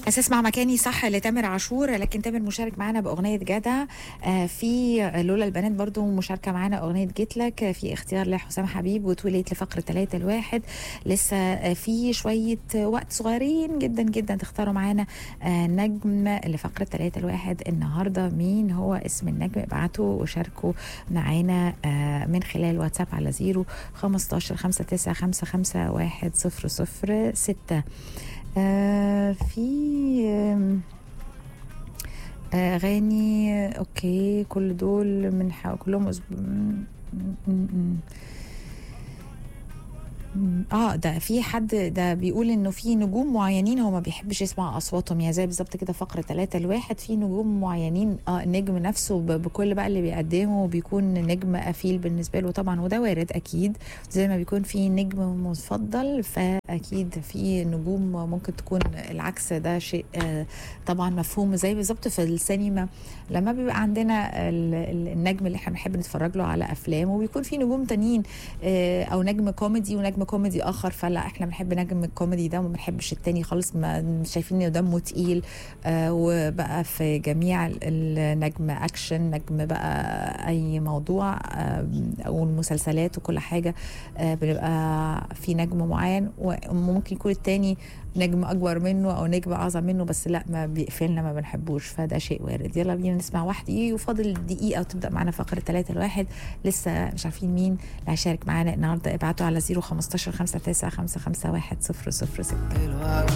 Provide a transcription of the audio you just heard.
اساس مع مكاني صح لتامر عاشور لكن تامر مشارك معانا باغنيه جدع آه، في لولا البنات برضو مشاركه معانا اغنيه جيت لك في اختيار لحسام حبيب وتوليت لفقره 3 الواحد لسه آه، في شويه وقت صغيرين جدا جدا تختاروا معانا آه، نجم لفقره 3 الواحد النهارده مين هو اسم النجم ابعتوا وشاركوا معانا آه، من خلال واتساب على 0 15 59 55 1 0 0 6 آه في آم، اغاني اوكي كل دول من حق كلهم أسب... م- م- م- م- اه ده في حد ده بيقول انه في نجوم معينين هو ما بيحبش يسمع اصواتهم يعني زي بالظبط كده فقره ثلاثة الواحد في نجوم معينين اه النجم نفسه ب- بكل بقى اللي بيقدمه بيكون نجم قفيل بالنسبه له طبعا وده وارد اكيد زي ما بيكون في نجم مفضل فاكيد في نجوم ممكن تكون العكس ده شيء آه طبعا مفهوم زي بالظبط في السينما لما بيبقى عندنا ال- ال- النجم اللي احنا بنحب نتفرج له على افلام وبيكون في نجوم تانيين آه، او نجم كوميدي ونجم كوميدي اخر فلا احنا بنحب نجم الكوميدي ده وما بنحبش التاني خالص ما شايفين انه دمه تقيل آه، وبقى في جميع ال- النجم اكشن نجم بقى اي موضوع آه، او المسلسلات وكل حاجه آه، بنبقى في نجم معين وممكن يكون التاني نجم اكبر منه او نجم اعظم منه بس لا ما بيقفلنا ما بنحبوش فده شيء وارد يلا بينا نسمع واحد ايه وفاضل دقيقه وتبدا معانا فقره ثلاثة الواحد لسه مش عارفين مين اللي هيشارك معانا النهارده ابعتوا على 0 15 5 9 5 5 1 0 0 6 الوعد